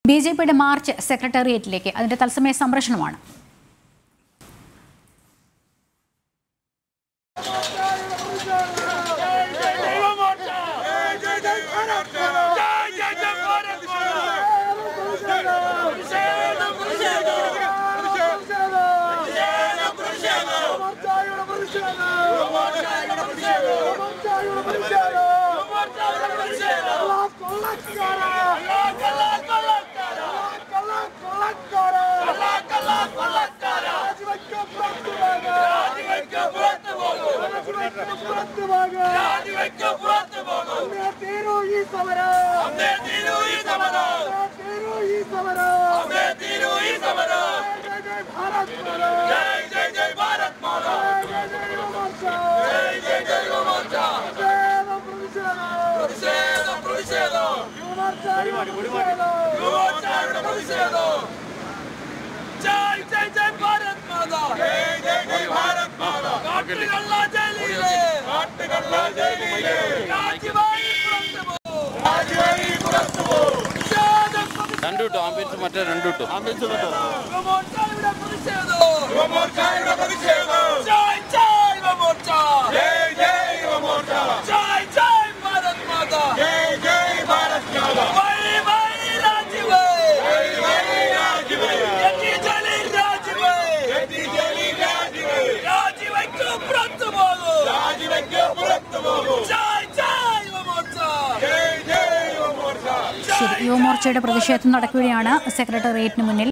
B J പിയുടെ march സെക്രട്ടേറിയറ്റിലേക്ക് അതിന്റെ തത്സമയ സംപ്രേഷണമാണ് ജയ് ജയ് ജയ് ഭാരത് മാതാ ജയ് ജയ് ജയ് ഭാരത് മാതാ കാട്ടുകള്ള ജയിലിലെ കാട്ടുകള്ള ജയിലിലെ രാജ്യവാഴി പുറത്തു പോ രാജ്യവാഴി പുറത്തു പോ രണ്ടു കിട്ടും ആംബുലൻസ് മറ്റേ രണ്ടു കിട്ടും യുവമോർച്ചയുടെ പ്രതിഷേധം യുവമോർച്ചയുടെ പ്രതിഷേധം ജയ് ജയ് യുവമോർച്ച ജയ് ജയ് യുവമോർച്ച ജയ് ജയ് ഭാരത് മാതാ ജയ് ജയ് ഭാരത് മാതാ വൈ വൈ രാജ്യവേ വൈ വൈ രാജ്യവേ എത്തി ജലീൽ രാജ്യവേ എത്തി ജലീൽ രാജ്യവേ രാജ്യവയ്ക്ക് പുറത്തു പോകൂ രാജ്യവയ്ക്ക് പുറത്തു പോകൂ ജയ് ജയ് യുവമോർച്ച ജയ് ജയ് യുവമോർച്ച ശരി യുവമോർച്ചയുടെ പ്രതിഷേധം നടക്കുകയാണ് സെക്രട്ടേറിയറ്റിന് മുന്നിൽ